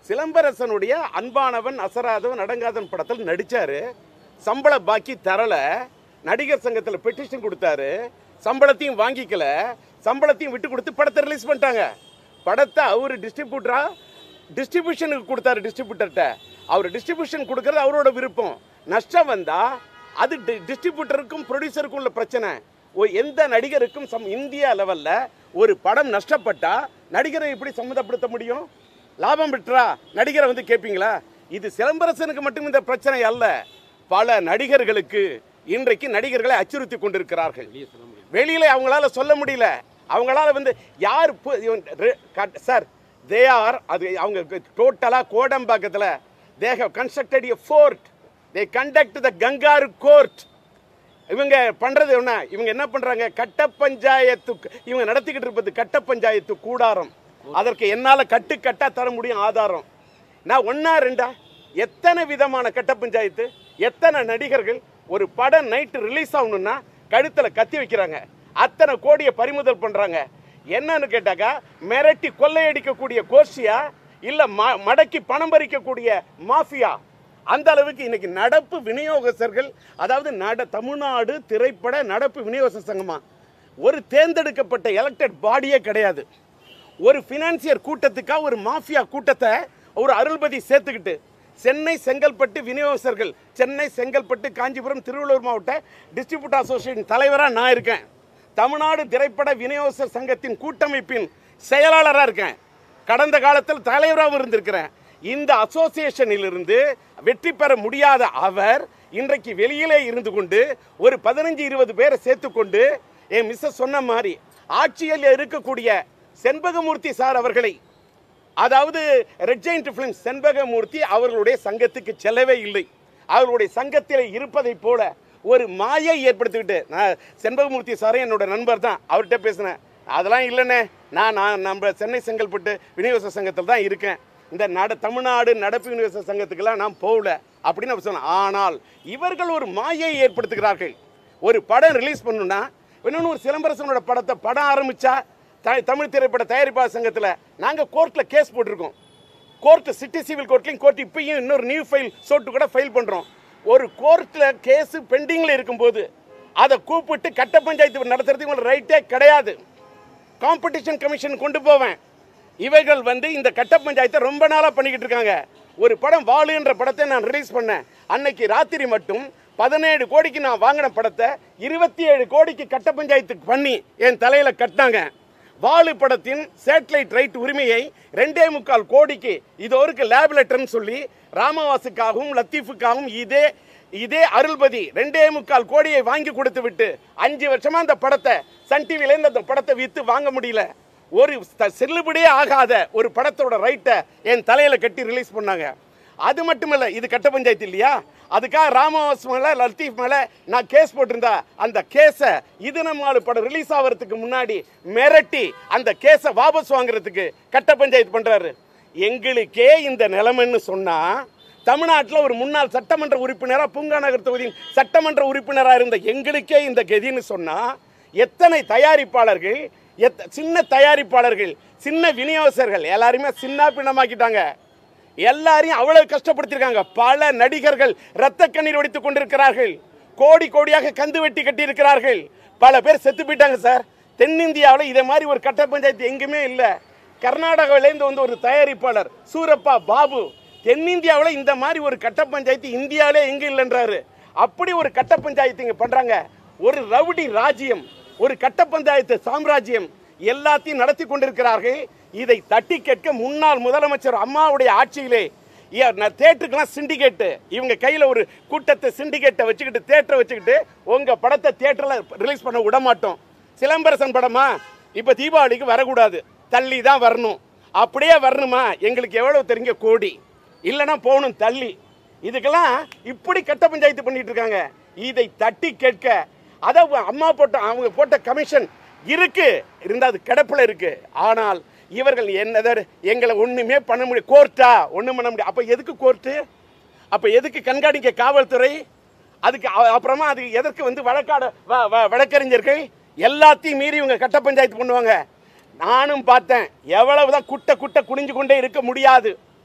சிலம்பரசனுடைய அன்பானவன் அசராதவன் அடங்காதவன் படத்தில் நடிச்சாரு சம்பள பாக்கி தரல நடிகர் சங்கத்தில் பெட்டிஷன் கொடுத்தாரு சம்பளத்தையும் வாங்கிக்கல சம்பளத்தையும் விட்டு கொடுத்து படத்தை ரிலீஸ் பண்ணிட்டாங்க படத்தை அவர் டிஸ்ட்ரிபியூட்டரா டிஸ்ட்ரிபியூஷனுக்கு கொடுத்தாரு டிஸ்ட்ரிபியூட்டர்கிட்ட அவர் டிஸ்ட்ரிபியூஷன் கொடுக்கறது அவரோட விருப்பம் நஷ்டம் வந்தா அது டிஸ்ட்ரிபியூட்டருக்கும் ப்ரொடியூசருக்கும் உள்ள பிரச்சனை ஓ எந்த நடிகருக்கும் சம் இந்தியா லெவல்ல ஒரு படம் நஷ்டப்பட்டா நடிகரை எப்படி சம்மந்தப்படுத்த முடியும் லாபம் பெற்றா நடிகரை வந்து கேட்பீங்களா இது சிலம்பரசனுக்கு மட்டும் இந்த பிரச்சனை அல்ல பல நடிகர்களுக்கு இன்றைக்கு நடிகர்களை அச்சுறுத்தி கொண்டிருக்கிறார்கள் வெளியில அவங்களால சொல்ல முடியல அவங்களால வந்து யார் பு- இவன் ரெ- கட்- சார் தே ஆர் அது அவங்க டோட்டலாக கோடம்பாக்கத்தில் they have constructed a fort they conduct the kangaroo court இவங்க பண்றது என்ன இவங்க என்ன பண்றாங்க கட்ட பஞ்சாயத்து இவங்க நடத்திக்கிட்டு இருப்பது கட்ட பஞ்சாயத்து கூடாரம் அதற்கு என்னால கட்டு கட்டா தர முடியும் ஆதாரம் நான் ஒன்னா ரெண்டா எத்தனை விதமான கட்ட பஞ்சாயத்து எத்தனை நடிகர்கள் ஒரு படம் நைட்டு ரிலீஸ் ஆகணும்னா கழுத்துல கத்தி வைக்கிறாங்க அத்தனை கோடியை பறிமுதல் பண்றாங்க என்னன்னு கேட்டாக்கா மிரட்டி கொள்ளையடிக்கக்கூடிய கோஷ்டியா இல்ல ம- மடக்கி பணம் பறிக்கக்கூடிய மாஃபியா அந்த அளவுக்கு இன்னைக்கு நடப்பு விநியோகஸ்தர்கள் அதாவது நட தமிழ்நாடு திரைப்பட நடப்பு விநியோக சங்கமா ஒரு தேர்ந்தெடுக்கப்பட்ட எலெக்டட் பாடியே கிடையாது ஒரு ஃபினான்சியர் கூட்டத்துக்கா ஒரு மாஃபியா கூட்டத்தை ஒரு அருள்பதி சேர்த்துக்கிட்டு சென்னை செங்கல்பட்டு விநியோகஸ்தர்கள் சென்னை செங்கல்பட்டு காஞ்சிபுரம் திருவள்ளூர் மாவட்ட டிஸ்ட்ரிபியூட்டர் அசோசியேஷன் தலைவராக நான் இருக்கேன் தமிழ்நாடு திரைப்பட விநியோகஸ்தர் சங்கத்தின் கூட்டமைப்பின் செயலாளராக இருக்கேன் கடந்த காலத்தில் தலைவராகவும் இருந்திருக்கிறேன் இந்த அசோசியேஷனில் இருந்து வெற்றி பெற முடியாத அவர் இன்றைக்கு வெளியிலே இருந்து கொண்டு ஒரு பதினஞ்சு இருபது பேரை சேர்த்துக்கொண்டு என் மிஸ்ஸஸ் சொன்ன மாதிரி ஆட்சியில் இருக்கக்கூடிய செண்பகமூர்த்தி சார் அவர்களை அதாவது ரெட் ஜெயிண்ட் ஃபிலிம் செண்பகமூர்த்தி அவர்களுடைய சங்கத்துக்கு செல்லவே இல்லை அவர்களுடைய சங்கத்தில் இருப்பதைப் போல ஒரு மாயை ஏற்படுத்திக்கிட்டு நான் செண்பகமூர்த்தி சாரே என்னோட நண்பர் தான் அவர்கிட்ட பேசினேன் அதெல்லாம் இல்லைண்ணே நான் நான் நம்ம சென்னை செங்கல்பட்டு விநியோக சங்கத்தில் தான் இருக்கேன் இந்த நட தமிழ்நாடு நடப்பு விநியோக சங்கத்துக்கெல்லாம் நான் போகல அப்படின்னு அவர் சொன்னேன் ஆனால் இவர்கள் ஒரு மாயை ஏற்படுத்துகிறார்கள் ஒரு படம் ரிலீஸ் பண்ணணும்னா இன்னொன்று ஒரு சிலம்பரசனோட படத்தை படம் ஆரம்பிச்சா த தமிழ் திரைப்பட தயாரிப்பாளர் சங்கத்தில் நாங்கள் கோர்ட்டில் கேஸ் போட்டிருக்கோம் கோர்ட் சிட்டி சிவில் கோர்ட்லையும் கோர்ட் இப்பயும் இன்னொரு நியூ ஃபைல் சோட்டு கூட ஃபைல் பண்ணுறோம் ஒரு கோர்ட்டில் கேஸு பெண்டிங்கில் இருக்கும்போது அதை கூப்பிட்டு கட்ட பஞ்சாயத்து நடத்துறதுக்கு உங்களுக்கு ரைட்டே கிடையாது காம்படிஷன் கமிஷன் கொண்டு போவேன் இவைகள் வந்து இந்த கட்ட பஞ்சாயத்தை ரொம்ப நாளாக பண்ணிக்கிட்டு இருக்காங்க ஒரு படம் வாளுன்ற படத்தை நான் ரிலீஸ் பண்ணேன் அன்னைக்கு ராத்திரி மட்டும் பதினேழு கோடிக்கு நான் வாங்கின படத்தை இருபத்தி ஏழு கோடிக்கு கட்ட பஞ்சாயத்துக்கு பண்ணி என் தலையில கட்டினாங்க வாலு படத்தின் சேட்டலைட் ரைட் உரிமையை ரெண்டே முக்கால் கோடிக்கு இது ஒரு லேப் லெட்டர்னு சொல்லி ராமவாசுக்காகவும் லத்தீஃபுக்காகவும் இதே இதே அருள்பதி ரெண்டே முக்கால் கோடியை வாங்கி கொடுத்து விட்டு அஞ்சு வருஷமா அந்த படத்தை சன் டிவிலேருந்து அந்த படத்தை வித்து வாங்க முடியல ஒரு த- செல்லுபடியே ஆகாத ஒரு படத்தோட ரைட்டை என் தலையில கட்டி ரிலீஸ் பண்ணாங்க அது மட்டுமல்ல இது கட்ட பஞ்சாயத்து இல்லையா அதுக்காக ராமவாஸ் மேல லத்தீஃப் மேல நான் கேஸ் போட்டிருந்தா அந்த கேஸை இது நம்மாலு படம் ரிலீஸ் ஆகிறதுக்கு முன்னாடி மிரட்டி அந்த கேஸை வாபஸ் வாங்குறதுக்கு கட்ட பஞ்சாயத்து பண்றாரு எங்களுக்கே இந்த நிலைமைன்னு சொன்னா தமிழ்நாட்டில் ஒரு முன்னாள் சட்டமன்ற உறுப்பினராக பூங்கா நகர் தொகுதியின் சட்டமன்ற உறுப்பினராக இருந்த எங்களுக்கே இந்த கதின்னு சொன்னா எத்தனை தயாரிப்பாளர்கள் எத்த சின்ன தயாரிப்பாளர்கள் சின்ன விநியோகஸ்தர்கள் எல்லாருமே சின்ன பின்னமாக்கிட்டாங்க எல்லாரையும் அவ்வளவு கஷ்டப்படுத்திருக்காங்க பல நடிகர்கள் ரத்த கண்ணீர் வடித்துக் கொண்டிருக்கிறார்கள் கோடி கோடியாக கந்து வெட்டி கட்டி இருக்கிறார்கள் பல பேர் செத்து போயிட்டாங்க சார் தென்னிந்தியாவில் இதே மாதிரி ஒரு கட்ட பஞ்சாயத்து எங்குமே இல்லை கர்நாடகாவிலேருந்து வந்து ஒரு தயாரிப்பாளர் சூரப்பா பாபு தென்னிந்தியாவில் இந்த மாதிரி ஒரு கட்ட பஞ்சாயத்து இந்தியாவிலே எங்க இல்லைன்றாரு அப்படி ஒரு கட்ட பஞ்சாயத்து இங்க பண்றாங்க ஒரு ரவுடி ராஜ்யம் ஒரு கட்ட பஞ்சாயத்து சாம்ராஜ்யம் எல்லாத்தையும் நடத்தி கொண்டிருக்கிறார்கள் இதை தட்டி கேட்க முன்னாள் முதலமைச்சர் அம்மாவுடைய ஆட்சியிலே தேட்டருக்கெல்லாம் சிண்டிகேட்டு இவங்க கையில் ஒரு கூட்டத்தை சிண்டிகேட்டை வச்சுக்கிட்டு தேட்டரை வச்சுக்கிட்டு உங்கள் படத்தை தேட்டரில் ரிலீஸ் பண்ண விட மாட்டோம் சிலம்பரசன் படமா இப்போ தீபாவளிக்கு வரக்கூடாது தள்ளி தான் வரணும் அப்படியே வரணுமா எங்களுக்கு எவ்வளவு தெரிஞ்ச கோடி இல்லைன்னா போகணும் தள்ளி இதுக்கெல்லாம் இப்படி கட்ட பஞ்சாயத்து பண்ணிட்டு இருக்காங்க இதை தட்டி கேட்க அதை அம்மா போட்ட அவங்க போட்ட கமிஷன் இருக்கு இருந்தா அது கிடப்பில் இருக்கு ஆனால் இவர்கள் என்னதர் எங்களை ஒண்ணுமே பண்ண முடியும் கோர்ட்டா ஒண்ணும் பண்ண முடியும் அப்ப எதுக்கு கோர்ட்டு அப்ப எதுக்கு கண்காணிக்க காவல்துறை அதுக்கு அ- அப்புறமா அது எதற்கு வந்து வழக்காட வ- வ- வழக்கறிஞர்கள் எல்லாத்தையும் மீறி இவங்க கட்ட பஞ்சாயத்து பண்ணுவாங்க நானும் பார்த்தேன் எவ்வளவுதான் குட்டை குட்டை குனிஞ்சு கொண்டே இருக்க முடியாது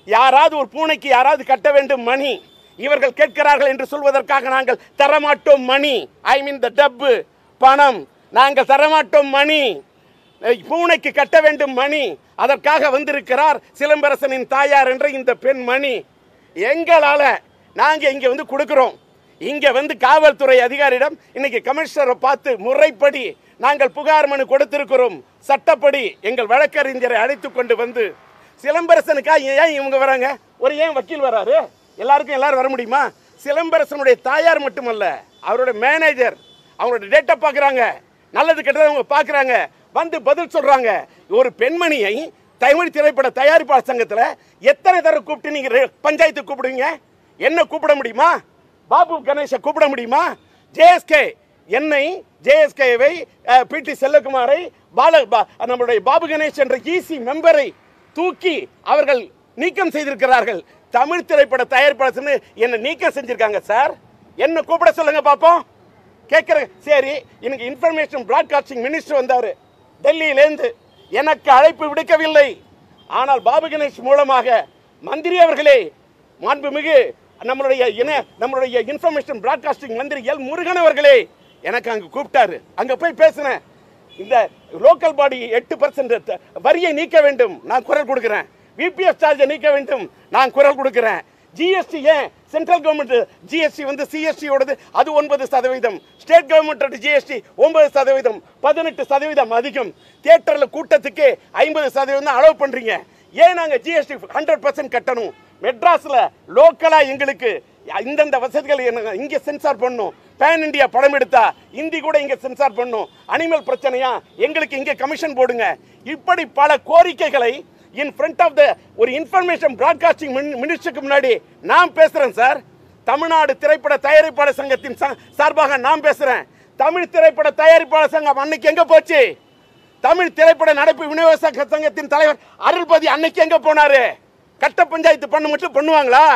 யாராவது ஒரு பூனைக்கு யாராவது கட்ட வேண்டும் மணி இவர்கள் கேட்கிறார்கள் என்று சொல்வதற்காக நாங்கள் தரமாட்டோம் மணி ஐ மீன் த டப்பு பணம் நாங்கள் தரமாட்டோம் மணி அஹ், பூனைக்கு கட்ட வேண்டும் மணி அதற்காக வந்திருக்கிறார் சிலம்பரசனின் தாயார் என்ற இந்த பெண் மணி எங்களால நாங்க இங்க வந்து கொடுக்கிறோம் இங்க வந்து காவல்துறை அதிகாரியிடம் இன்னைக்கு கமிஷனரை பார்த்து முறைப்படி நாங்கள் புகார் மனு கொடுத்திருக்கிறோம் சட்டப்படி எங்கள் வழக்கறிஞரை அழைத்து கொண்டு வந்து சிலம்பரசனுக்காக ஏன் இவங்க வராங்க ஒரு ஏன் வக்கீல் வராரு எல்லாருக்கும் எல்லாரும் வர முடியுமா சிலம்பரசனுடைய தாயார் மட்டுமல்ல அவருடைய மேனேஜர் அவங்களோட டேட்டா பார்க்குறாங்க நல்லது கெட்டதை அவங்க பார்க்குறாங்க வந்து பதில் சொல்றாங்க ஒரு பெண்மணியை தமிழ் திரைப்பட தயாரிப்பாளர் சங்கத்தில் எத்தனை தடவை கூப்பிட்டு நீங்க ரெ- பஞ்சாயத்து கூப்பிடுவீங்க என்ன கூப்பிட முடியுமா பாபு கணேஷை கூப்பிட முடியுமா ஜேஎஸ்கே என்னை ஜேஎஸ்கேவை பிடி செல்லகுமாரை பால பா- நம்மளுடைய பாபு கணேஷ் என்ற இசி மெம்பரை தூக்கி அவர்கள் நீக்கம் செய்திருக்கிறார்கள் தமிழ் திரைப்பட தயாரிப்பாளர் என்ன நீக்கம் செஞ்சிருக்காங்க சார் என்ன கூப்பிட சொல்லுங்க பாப்போம் கேட்குறேன் சரி எனக்கு இன்ஃபர்மேஷன் பிராட்காஸ்டிங் மினிஸ்டர் வந்தாரு டெல்லியிலேருந்து எனக்கு அழைப்பு விடுக்கவில்லை ஆனால் பாபு கணேஷ் மூலமாக மந்திரி அவர்களே மாண்புமிகு நம்மளுடைய இன நம்மளுடைய இன்ஃபர்மேஷன் பிராட்காஸ்டிங் மந்திரி எல் முருகன் அவர்களே எனக்கு அங்க கூப்பிட்டாரு அங்க போய் பேசினேன் இந்த லோக்கல் பாடி எட்டு பர்சன்ட் வரியை நீக்க வேண்டும் நான் குரல் கொடுக்கிறேன் விபிஎஸ் சார்ஜை நீக்க வேண்டும் நான் குரல் கொடுக்கிறேன் ஜிஎஸ்டி ஏன் சென்ட்ரல் கவர்மெண்ட் ஜிஎஸ்டி வந்து சிஎஸ்டி ஓடது அது ஒன்பது சதவீதம் ஸ்டேட் கவர்மெண்ட் ஜிஎஸ்டி ஒன்பது சதவீதம் பதினெட்டு சதவீதம் அதிகம் தியேட்டர்ல கூட்டத்துக்கு ஐம்பது சதவீதம் அலோவ் பண்றீங்க ஏன் நாங்க ஜிஎஸ்டி ஹண்ட்ரட் பர்சன்ட் கட்டணும் மெட்ராஸ்ல லோக்கலா எங்களுக்கு இந்தந்த வசதிகள் என்ன- இங்க சென்சார் பண்ணும் பேன் இந்தியா படம் எடுத்தா இந்தி கூட இங்க சென்சார் பண்ணும் அனிமல் பிரச்சனையா எங்களுக்கு இங்க கமிஷன் போடுங்க இப்படி பல கோரிக்கைகளை இன் ஃப்ரண்ட் ஆஃப் த ஒரு இன்ஃபர்மேஷன் பிராட்காஸ்டிங் மினிஸ்டருக்கு முன்னாடி நான் பேசுறேன் சார் தமிழ்நாடு திரைப்பட தயாரிப்பாளர் சங்கத்தின் சா- சார்பாக நான் பேசுறேன் தமிழ் திரைப்பட தயாரிப்பாளர் சங்கம் அன்னைக்கு எங்க போச்சு தமிழ் திரைப்பட நடப்பு விநியோக சங்க- சங்கத்தின் தலைவர் அருள்பதி அன்னைக்கு எங்க போனாரு கட்ட பஞ்சாயத்து பண்ண மட்டும் பண்ணுவாங்களா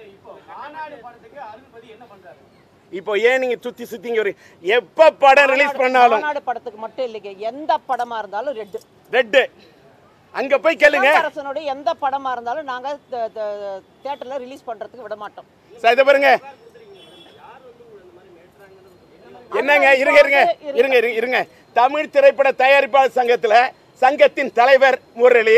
இப்போ ஏன் நீங்க சுத்தி சுத்தி இங்க ஒரு- எப்ப படம் ரிலீஸ் பண்ணாலும் மாநாடு படத்துக்கு மட்டும் இல்லைங்க எந்த படமா இருந்தாலும் ரெட் ரெட்டு அங்க போய் கேளுங்க அரசனுடைய எந்த படமா இருந்தாலும் நாங்க தியேட்டர்ல ரிலீஸ் பண்றதுக்கு விட மாட்டோம் சார் இதை பாருங்க என்னங்க இருங்க இருங்க இருங்க இருங்க இருங்க தமிழ் திரைப்பட தயாரிப்பாளர் சங்கத்துல சங்கத்தின் தலைவர் முரளி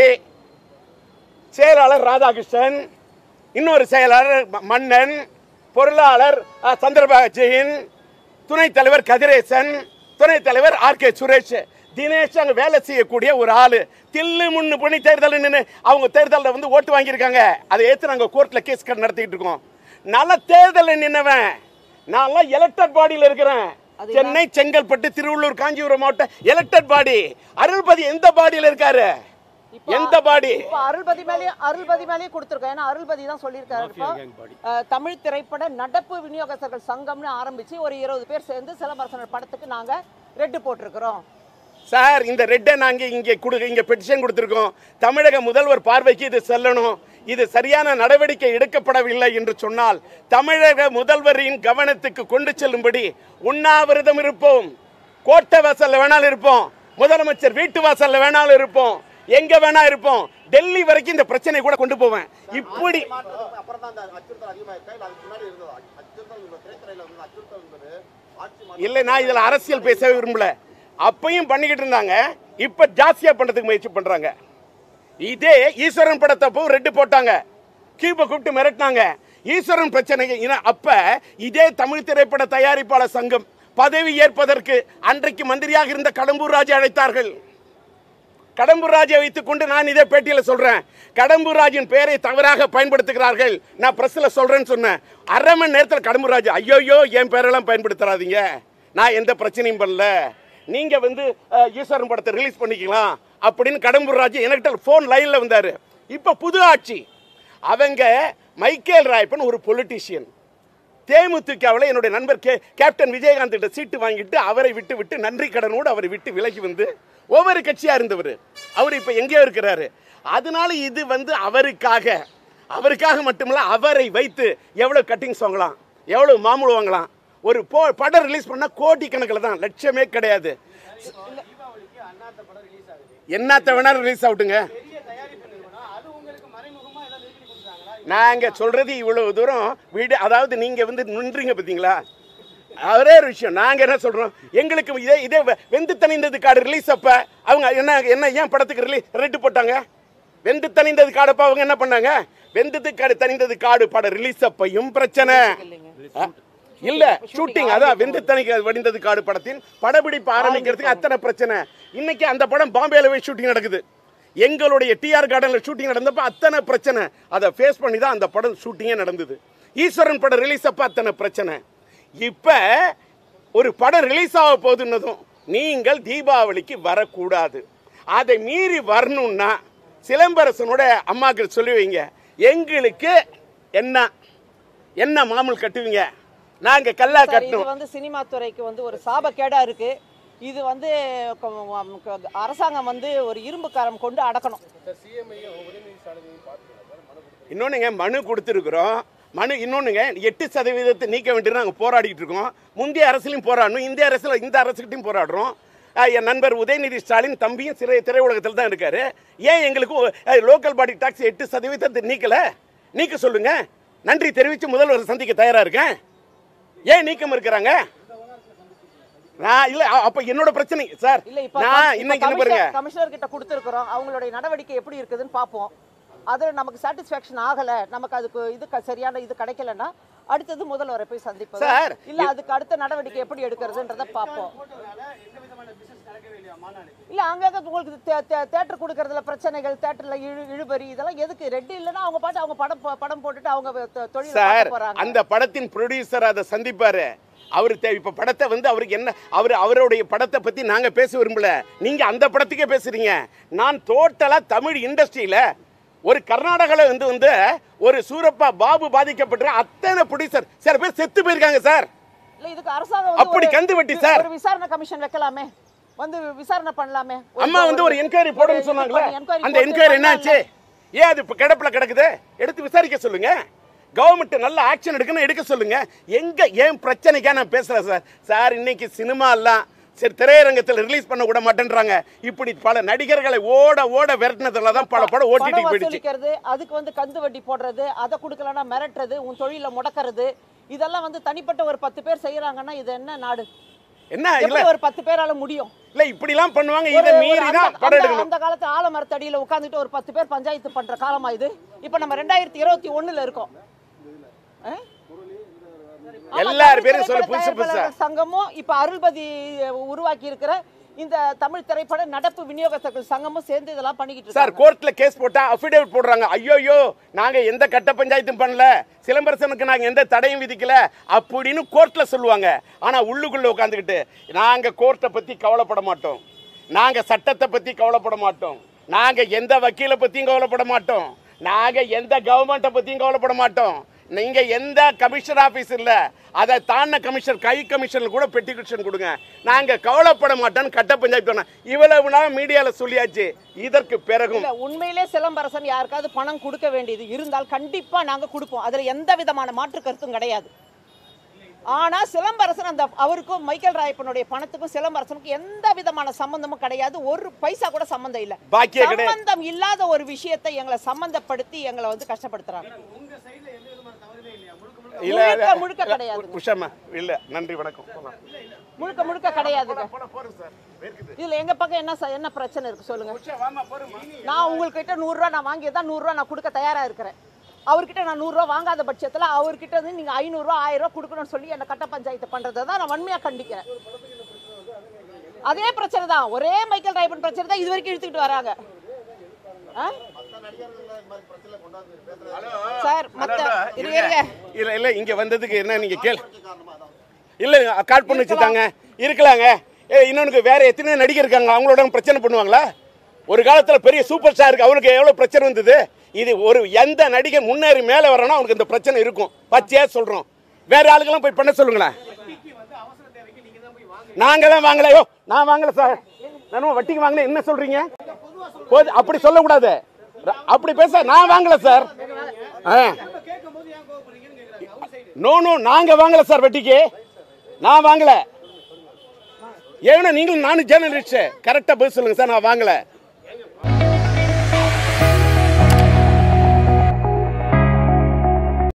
செயலாளர் ராதாகிருஷ்ணன் இன்னொரு செயலாளர் ம- மன்னன் பொருளாளர் அ, சந்திரபாஜியின் துணைத் தலைவர் கதிரேசன் துணைத் தலைவர் ஆர் கே சுரேஷ் தினேஷ் அங்க வேலை செய்யக்கூடிய ஒரு ஆளு தில்லு முன்னு பண்ணி தேர்தல் நின்று அவங்க தேர்தலில் வந்து ஓட்டு வாங்கியிருக்காங்க அதை ஏற்று நாங்கள் கோர்ட்டில் கேஸ் நடத்திட்டு இருக்கோம் நல்ல தேர்தலில் நின்னவன் நான்லாம் எலக்டட் பாடியில் இருக்கிறேன் அது சென்னை செங்கல்பட்டு திருவள்ளூர் காஞ்சிபுரம் மாவட்டம் எலக்டட் பாடி அருள்பதி எந்த பாடியில் இருக்காரு இப்போ- எந்த பாடி இப்போ அருள்பதி மேலேயும் அருள்பதி மேலேயும் கொடுத்துருக்கோம் ஏன்னா அருள்பதி தான் சொல்லியிருக்காரு இப்போ அஹ், தமிழ் திரைப்பட நடப்பு விநியோகஸ்தர்கள் சங்கம்னு ஆரம்பிச்சு ஒரு இருபது பேர் சேர்ந்து சிலம்பரசனர் படத்துக்கு நாங்க ரெட்டு போட்டிருக்கிறோம் சார் இந்த ரெட்டை நாங்க இங்கே கொடு இங்க பெட்டிஷன் கொடுத்திருக்கோம் தமிழக முதல்வர் பார்வைக்கு இது செல்லணும் இது சரியான நடவடிக்கை எடுக்கப்படவில்லை என்று சொன்னால் தமிழக முதல்வரின் கவனத்துக்கு கொண்டு செல்லும்படி உண்ணாவிரதம் இருப்போம் கோட்டை வாசல்ல வேணாலும் இருப்போம் முதலமைச்சர் வீட்டு வாசல்ல வேணாலும் இருப்போம் எங்க வேணா இருப்போம் டெல்லி வரைக்கும் இந்த பிரச்சனை கூட கொண்டு போவேன் இப்படி அப்புறம் தான் அந்த அச்சுறுத்தல் அதிகமாயிருக்கா இல்ல அதுக்கு முன்னாடி இருந்ததா அச்சுறுத்தல் இந்த திரைத்துறையில வந்து அச்சுறுத்தல் என்பது ஆட்சி மாற்றம் இல்லை நான் இதில் அரசியல் பேசவே விரும்பல அப்பையும் பண்ணிக்கிட்டு இருந்தாங்க இப்போ ஜாஸ்தியாக பண்ணுறதுக்கு முயற்சி பண்ணுறாங்க இதே ஈஸ்வரன் படத்தப்போ ரெட்டு போட்டாங்க கியூபை கூப்பிட்டு மிரட்டினாங்க ஈஸ்வரன் பிரச்சனை இன- அப்ப இதே தமிழ் திரைப்பட தயாரிப்பாளர் சங்கம் பதவி ஏற்பதற்கு அன்றைக்கு மந்திரியாக இருந்த கடம்பூர் ராஜு அழைத்தார்கள் கடம்பூர் ராஜை வைத்துக் கொண்டு நான் இதே பேட்டியில் சொல்றேன் கடம்பூர் ராஜின் பெயரை தவறாக பயன்படுத்துகிறார்கள் நான் பிரஸ்ல சொல்றேன்னு சொன்னேன் அரை மணி நேரத்தில் கடம்பூர் ராஜு ஐயோயோ என் பேரெல்லாம் பயன்படுத்தாதீங்க நான் எந்த பிரச்சனையும் பண்ணல நீங்க வந்து அஹ், ஈஸ்வரன் படத்தை ரிலீஸ் பண்ணிக்கலாம் அப்படின்னு கடம்பூர் ராஜு என்கிட்ட ஃபோன் லைன்ல வந்தாரு இப்போ புது ஆட்சி அவங்க மைக்கேல் ராயப்பன் ஒரு பொலிட்டீஷியன் தேமுதிகவில் என்னுடைய நண்பர் கே கேப்டன் விஜயகாந்த் கிட்ட சீட்டு வாங்கிட்டு அவரை விட்டு விட்டு நன்றி கடனோடு அவரை விட்டு விலகி வந்து ஒவ்வொரு கட்சியா இருந்தவர் அவர் இப்போ எங்கேயோ இருக்கிறாரு அதனால இது வந்து அவருக்காக அவருக்காக மட்டுமல்ல அவரை வைத்து எவ்வளவு கட்டிங்ஸ் வாங்கலாம் எவ்வளவு மாமூல் வாங்கலாம் ஒரு போ படம் ரிலீஸ் பண்ணா கோடி கணக்கில் தான் லட்சமே கிடையாது என்னத்த வேணாலும் ரிலீஸ் ஆகட்டுங்க நாங்க சொல்றது இவ்வளவு தூரம் வீடு அதாவது நீங்க வந்து நின்றீங்க பாத்தீங்களா ஒரே ஒரு விஷயம் நாங்க என்ன சொல்றோம் எங்களுக்கு இதே இதே வெ- வெந்து தணிந்தது காடு ரிலீஸ் அப்ப அவங்க என்ன என்ன ஏன் படத்துக்கு ரிலீஸ் ரெட்டு போட்டாங்க வெந்து தணிந்தது காடு அப்ப அவங்க என்ன பண்ணாங்க வெந்தது காடு தணிந்தது காடு படம் ரிலீஸ் அப்பையும் பிரச்சனை அஹ், இல்ல ஷூட்டிங் அதான் வெந்து தணிக்க வடிந்தது காடு படத்தின் படப்பிடிப்பு ஆரம்பிக்கிறதுக்கு அத்தனை பிரச்சனை இன்னைக்கு அந்த படம் பாம்பேல போய் ஷூட்டிங் நடக்குது எங்களுடைய டிஆர் கார்டன்ல ஷூட்டிங் நடந்தப்ப அத்தனை பிரச்சனை அதை ஃபேஸ் பண்ணி தான் அந்த படம் ஷூட்டிங்கே நடந்தது ஈஸ்வரன் படம் ரிலீஸ் அப்ப அத்தனை பிரச்சனை இப்ப ஒரு படம் ரிலீஸ் ஆக போகுதுன்னதும் நீங்கள் தீபாவளிக்கு வரக்கூடாது அதை மீறி வரணும்னா சிலம்பரசனோட அம்மாக்கள் சொல்லுவீங்க எங்களுக்கு என்ன என்ன மாமூல் கட்டுவீங்க நாங்க கல்லா சார், இது கட்டணும் வந்து சினிமா துறைக்கு வந்து ஒரு சாபக்கேடா இருக்கு இது வந்து க- க- அரசாங்கம் வந்து ஒரு இரும்பு கரம் கொண்டு அடக்கணும் இன்னொன்னுங்க மனு கொடுத்துருக்குறோம் மனு இன்னொன்னுங்க எட்டு சதவீதத்தை நீக்க வேண்டியது நாங்கள் போராடிட்டு இருக்கோம் முந்தைய அரசிலும் போராடணும் இந்திய அரசில் இந்த அரசுகிட்டையும் போராடுறோம் அஹ் என் நண்பர் உதயநிதி ஸ்டாலின் தம்பியும் சிறை திரையுலகத்தில் தான் இருக்காரு ஏன் எங்களுக்கு லோக்கல் பாடி டாக்ஸ் எட்டு சதவீதத்தை நீக்கல நீக்க சொல்லுங்க நன்றி தெரிவித்து முதல்வர் சந்திக்க தயாரா இருக்கேன் ஏன் நீக்கம் இருக்கிறாங்க நான் இல்ல அ- அப்ப என்னோட பிரச்சனை சார் இல்ல இப்ப நான் இன்னைக்கு என்ன பாருங்க கமிஷனர் கமிஷனர் கிட்ட கொடுத்துருக்குறோம் அவங்களுடைய நடவடிக்கை எப்படி இருக்குதுன்னு பார்ப்போம் அது நமக்கு சாட்டிஸ்ஃபேக்ஷன் ஆகல நமக்கு அதுக்கு இது க- சரியான இது கிடைக்கலன்னா அடுத்தது முதல்வரை போய் சந்திப்பது சார், இல்ல அதுக்கு அடுத்த நடவடிக்கை எப்படி எடுக்கிறதுன்றத பார்ப்போம் இல்ல அங்கங்க உங்களுக்கு தேட்டர் கொடுக்கறதுல பிரச்சனைகள் தேட்டர்ல இழு இழுபறி இதெல்லாம் எதுக்கு ரெட்டி இல்லைன்னா அவங்க பாட்டு அவங்க படம் போ- படம் போட்டுட்டு அவங்க தொ- தொழில் சார் பார்க்க போறாங்க அந்த படத்தின் ப்ரொடியூசர் அதை சந்திப்பாரு அவர் தே- இப்ப படத்தை வந்து அவருக்கு என்ன அவர் அவருடைய படத்தை பத்தி நாங்க பேச விரும்பல நீங்க அந்த படத்துக்கே பேசுறீங்க நான் டோட்டலா தமிழ் இண்டஸ்ட்ரியில ஒரு கர்நாடகால வந்து வந்து ஒரு சூரப்பா பாபு பாதிக்கப்பட்ட அத்தனை ப்ரொடியூசர் சில பேர் செத்து போயிருக்காங்க சார் இல்ல இதுக்கு அரசாங்கம் வந்து அப்படி ஒரு- கந்து வெட்டி சார். ஒரு விசாரணை கமிஷன் வைக்கலாமே வந்து விசாரணை பண்ணலாமே அம்மா வந்து ஒரு என்கொயரி போடுன்னு இது சொன்னாங்களே பண்ணி enquiry அந்த போட்டு என்கொயரி என்னாச்சு பண்ணலாம்ல. ஏன் அது இப்போ கிடப்பில் கிடக்குது எடுத்து விசாரிக்க சொல்லுங்க கவர்மெண்ட் நல்ல ஆக்ஷன் எடுக்கணும் எடுக்க சொல்லுங்க எங்க ஏன் பிரச்சனைக்கா நான் பேசுறேன் சார் சார் இன்னைக்கு சினிமா எல்லாம் சரி திரையரங்கத்தில் ரிலீஸ் பண்ண விட மாட்டேன்றாங்க இப்படி பல நடிகர்களை ஓட ஓட விரட்டினதுல தான் பல படம் ஓட்டிட்டு பணம் போயிடுச்சு வசூலிக்கிறது அதுக்கு வந்து கந்து வட்டி போடுறது அதை கொடுக்கலன்னா மிரட்டுறது உன் தொழில முடக்கிறது இதெல்லாம் வந்து தனிப்பட்ட ஒரு பத்து பேர் செய்யறாங்கன்னா இது என்ன நாடு என்ன இல்ல எப்படி ஒரு பத்து பேரால முடியும் இல்ல இப்படிலாம் பண்ணுவாங்க ஒரு- இதை ஒரு மீறி அந்த- தான் படம் அந்த- எடுக்கணும் அந்த காலத்து ஆலமரத்தடியில உட்கார்ந்துட்டு ஒரு பத்து பேர் பஞ்சாயத்து பண்ற காலமா இது இப்ப நம்ம ரெண்டாயிரத்தி இருபத்தி ஒண்ணுல இருக்கோம் ஆ? ஆமா, எல்லார் தமிழ் பேரும் சொல்ல திரைப்பட புதுசு புதுசா. தயாரிப்பாளர்கள் சங்கமும் இப்ப அருள்பதி உருவாக்கி இருக்கிற இந்த தமிழ் திரைப்பட நடப்பு விநியோகஸ்தர்கள் சங்கமும் சேர்ந்து இதெல்லாம் பண்ணிக்கிட்டு சார் இருக்காங்க கோர்ட்ல கேஸ் போட்டா அஃபிடேவிட் போடுறாங்க ஐயோயோ நாங்க எந்த கட்ட பஞ்சாயத்தும் பண்ணல சிலம்பரசனுக்கு நாங்க எந்த தடையும் விதிக்கல அப்படின்னு கோர்ட்ல சொல்லுவாங்க ஆனா உள்ளுக்குள்ள உட்காந்துக்கிட்டு நாங்க கோர்ட்டை பத்தி கவலைப்பட மாட்டோம் நாங்க சட்டத்தை பத்தி கவலைப்பட மாட்டோம் நாங்க எந்த வக்கீலை பத்தியும் கவலைப்பட மாட்டோம் நாங்க எந்த கவர்மெண்ட்டை பத்தியும் கவலைப்பட மாட்டோம் நீங்க எந்த கமிஷனர் ஆபீஸ் இல்ல அதை தாண்ட கமிஷனர் கை கமிஷனர் கூட பெட்டிஷன் கொடுங்க நாங்க கவலைப்பட மாட்டோம்னு கட்ட பஞ்சாயத்து சொன்னேன். இவ்வளவு நாள் மீடியால சொல்லியாச்சு இதற்கு பிறகும் இல்ல உண்மையிலே சிலம்பரசன் யாருக்காவது பணம் கொடுக்க வேண்டியது இருந்தால் கண்டிப்பா நாங்க கொடுப்போம் அதுல எந்த விதமான மாற்று கருத்தும் கிடையாது ஆனா சிலம்பரசன் அந்த அவருக்கும் மைக்கேல் ராயப்பனுடைய பணத்துக்கும் சிலம்பரசனுக்கும் எந்த விதமான சம்பந்தமும் கிடையாது ஒரு பைசா கூட சம்பந்தம் இல்ல பாக்கியே கிடையாது. சம்பந்தம் இல்லாத ஒரு விஷயத்தை எங்களை சம்பந்தப்படுத்தி எங்களை வந்து கஷ்டப்படுத்துறாங்க இல்ல முழுக்க முழுக்க கிடையாதுங்க. உஷாமா இல்ல நன்றி வணக்கம் போலாம். முழுக்க முழுக்க கிடையாதுங்க போலாம், போறோம் சார். இருக்குது. இதுல எங்க பக்கம் என்ன ச- என்ன பிரச்சனை இருக்கு சொல்லுங்க உஷா, வாம்மா, போறோம்மா. நான் உங்ககிட்ட நூறுரூவா நான் வாங்கி தான் நூறுரூவா நான் கொடுக்க தயாரா இருக்கிறேன் அவர்கிட்ட நான் நூறுரூவா வாங்காத பட்சத்தில் அவர்கிட்ட இருந்து நீங்கள் ஐநூறுரூவா ஆயிரம் ரூபா கொடுக்கணும்னு சொல்லி என்னை கட்ட பஞ்சாயத்து பண்ணுறதை தான் நான் வன்மையாக கண்டிக்கிறேன் அதே பிரச்சனை தான் ஒரே மைக்கேல் ராய்பன் பிரச்சனை தான் இது வரைக்கும் இழுத்துக்கிட்டு வராங்க ஆ? மத்த நடிகர்கள் இந்த மாதிரி பிரச்சனை கொண்டாந்து பேசுறது சார் மற்ற அதான், இது இருங்க. இருங்க இல்ல இல்ல இங்க வந்ததுக்கு என்ன நீங்க கேள் காரணமா அதான் இல்ல கால் பண்ணி வச்சுட்டாங்க இருக்கலாங்க ஏ இன்னொன்னு வேற எத்தனை நடிகர் இருக்காங்க அவங்களோட பிரச்சனை பண்ணுவாங்களா ஒரு காலத்துல பெரிய சூப்பர் ஸ்டாருக்கு அவருக்கு எவ்வளவு பிரச்சனை வந்தது இது ஒரு எந்த நடிகர் முன்னேறி மேல வரணும் அவனுக்கு இந்த பிரச்சனை இருக்கும் பச்சையா சொல்றோம் வேற ஆளுக்கெல்லாம் போய் பண்ண சொல்லுங்களேன் நாங்கெல்லாம் வாங்கலையோ நான் வாங்கல சார் நான் வட்டிக்கு வாங்கினேன் என்ன சொல்றீங்க போது அப்படி சொல்லக்கூடாது ர- அப்படி பேச நான் வாங்கல சார் ஆ நோ நோ நாங்க வாங்கல சார் வட்டிக்கு நான் வாங்கல ஏன்னா நீங்களும் நானும் ஜேர்னலிஸ்ட் கரெக்டா பதில் சொல்லுங்க சார் நான் வாங்கல